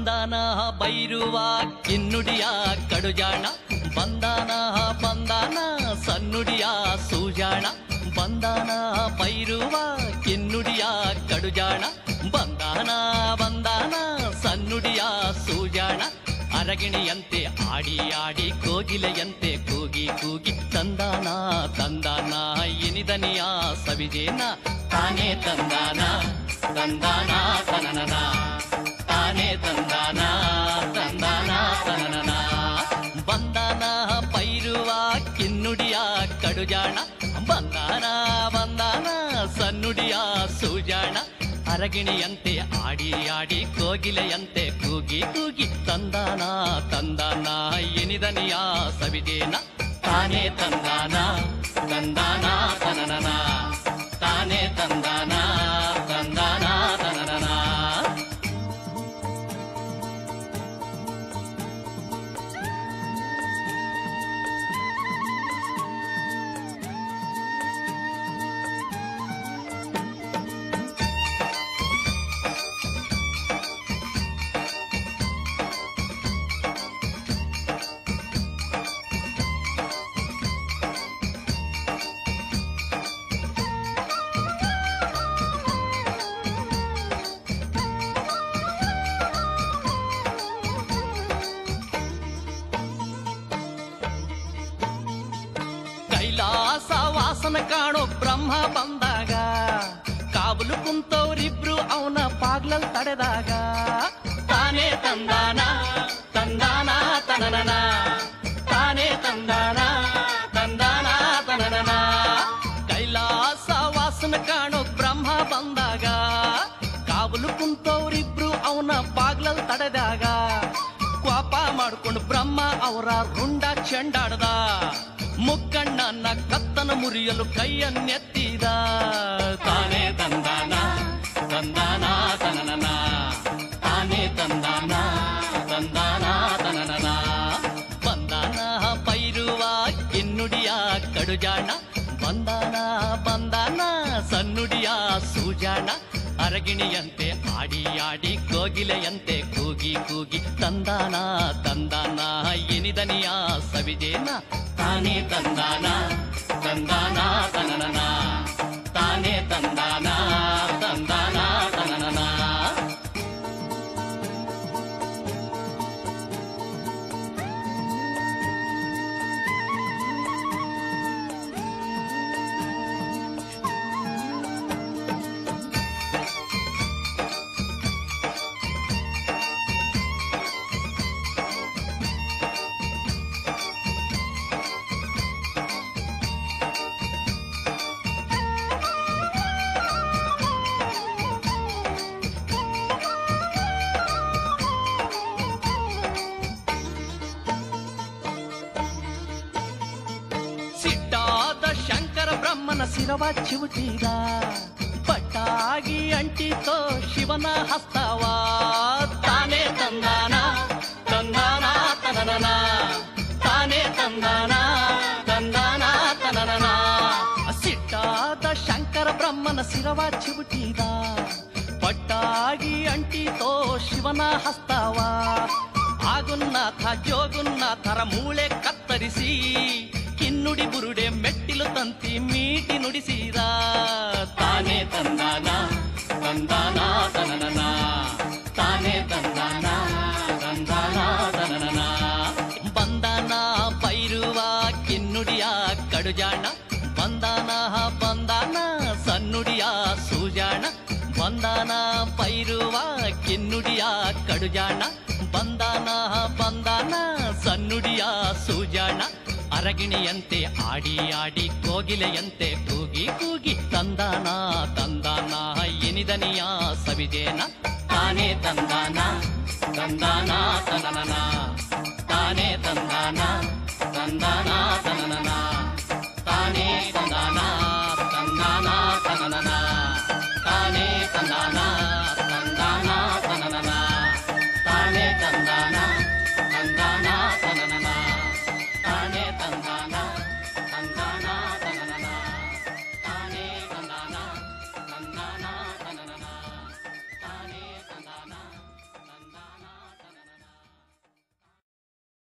ಬಂದಾನ ಬೈರುವ ಕಿನ್ನುಡಿಯ ಕಡುಜಾಣ ಬಂದಾನ ಬಂದಾನ ಸನ್ನುಡಿಯ ಸೂಜಾಣ ಬಂದಾನ ಬೈರುವ ಕಿನ್ನುಡಿಯ ಕಡುಜಾಣ ಬಂದಾನ ಬಂದಾನ ಸನ್ನುಡಿಯ ಸೂಜಾಣ ಅರಗಿಣಿಯಂತೆ ಆಡಿ ಆಡಿ ಕೋಗಿಲೆಯಂತೆ ಕೂಗಿ ಕೂಗಿ ತಂದಾನ ತಂದಾನ ಎನಿದನಿಯ ಸವಿಜೇನ ತಾನೇ ತಂದಾನ ತಂದಾನ ತನನನ ತಾನೇ ತಂದಾನ ತಂದಾನ ತನನನ ಬಂದಾನ ಪೈರುವ ಕಿನ್ನುಡಿಯ ಕಡುಜಾಣ ಬಂದಾನ ಬಂದಾನ ಸನ್ನುಡಿಯ ಸೂಜಾಣ ಅರಗಿಣಿಯಂತೆ ಆಡಿ ಆಡಿ ಕೋಗಿಲೆಯಂತೆ ಕೂಗಿ ಕೂಗಿ ತಂದಾನ ತಂದಾನ ಎನಿದನಿಯ ಸವಿಜೇನ ತಾನೇ ತಂದಾನ ತಂದಾನ ತನನನ ತಾನೇ ತಂದಾನ ತಂದಾನ ತನನನ ಕೈಲಾಸ ವಾಸನ ಕಾಣೋ ಬ್ರಹ್ಮ ಬಂದಾಗ ಕಾವಲು ಕುಂತವ್ರಿಬ್ರು ಅವನ ಬಾಗ್ಲಲ್ ತಡೆದಾಗ ತಾನೇ ತಂದಾನ ತಂದಾನ ತನನನ ತಾನೇ ತಂದಾನ ತಂದಾನ ತನನನ ಕೈಲಾಸ ವಾಸನ ಕಾಣೋ ಬ್ರಹ್ಮ ಬಂದಾಗ ಕಾವಲು ಕುಂತವ್ರಿಬ್ರು ಅವನ ಬಾಗ್ಲಲ್ ತಡೆದಾಗ ಕೋಪ ಮಾಡ್ಕೊಂಡು ಬ್ರಹ್ಮ ಅವರ ರುಂಡ ಚೆಂಡಾಡ್ದ ಮುಕ್ಕಣ್ಣನ ಕತ್ತನ ಮುರಿಯಲು ಕೈಯನ್ನೆತ್ತಿದ ತಾನೇ ತಂದಾನ ತಂದಾನ ತನನನ ತಾನೇ ತಂದಾನ ತಂದಾನ ತನನನ ಬಂದಾನ ಪೈರುವ ಕಿನ್ನುಡಿಯ ಕಡುಜಾಣ ಬಂದಾನ ಬಂದಾನ ಸನ್ನುಡಿಯ ಸೂಜಾಣ ಅರಗಿಣಿಯಂತೆ ಆಡಿ ಆಡಿ ಕೋಗಿಲೆಯಂತೆ ಕೂಗಿ ಕೂಗಿ ತಂದಾನ ತಂದಾನ ಎನಿದನಿಯ ಸವಿಜೇನ ತಾನೇ ತಂದಾನ ತಂದಾನ ತನನನ ತಾನೇ ತಂದಾನ ತಂದಾನ ತನನನ ಸಿಟ್ಟಾದ ಶಂಕರ ಬ್ರಹ್ಮನ ಸಿರವ ಚಿವುಟಿದ ಪಟ್ಟಾಗಿ ಅಂಟಿತೋ ಶಿವನ ಹಸ್ತವ ತಾನೇ ತಂದಾನ ತಂದಾನ ತನನನ ತಾನೇ ತಂದಾನ ತಂದಾನ ತನನನ ಸಿಟ್ಟಾದ ಶಂಕರ ಬ್ರಹ್ಮನ ಸಿರವ ಚಿವುಟಿದ ಪಟ್ಟಾಗಿ ಅಂಟಿತೋ ಶಿವನ ಹಸ್ತವ ಆಗುನ್ನಾಥ ಜೋಗುನ್ನಾಥರ ಮೂಳೆ ಕತ್ತರಿಸಿ ಕಿನ್ನುಡಿ ಬುರುಡೆ ಮೆಟ್ಟಿಲು ತಂತಿ ಮೀಟಿ ನುಡಿಸಿದ ತಾನೇ ತಂದಾನ ತಂದಾನ ತನನನ ತಾನೇ ತಂದಾನ ತಂದಾನ ತನನನ ಬಂದಾನ ಪೈರುವ ಕಿನ್ನುಡಿಯ ಕಡುಜಾಣ ಬಂದಾನ ಬಂದಾನ ಸನ್ನುಡಿಯ ಸೂಜಾಣ ಬಂದಾನ ಪೈರುವ ಕಿನ್ನುಡಿಯ ಕಡುಜಾಣ ಬಂದಾನ ಬಂದಾನ ಸನ್ನುಡಿಯ ಸೂಜಾಣ ಅರಗಿಣಿಯಂತೆ ಆಡಿ ಆಡಿ ಕೋಗಿಲೆಯಂತೆ ಕೂಗಿ ಕೂಗಿ ತಂದಾನ ತಂದಾನ ಎನಿದನಿಯ ಸವಿಜೇನ ತಾನೇ ತಂದಾನ ತಂದಾನ ತನನನ ತಾನೇ ತಂದಾನ ತಂದಾನ ತನನನ ತಾನೇ ತಂದಾನ ತಂದಾನ ತನನನ ತಾನೇ ತಂದಾನ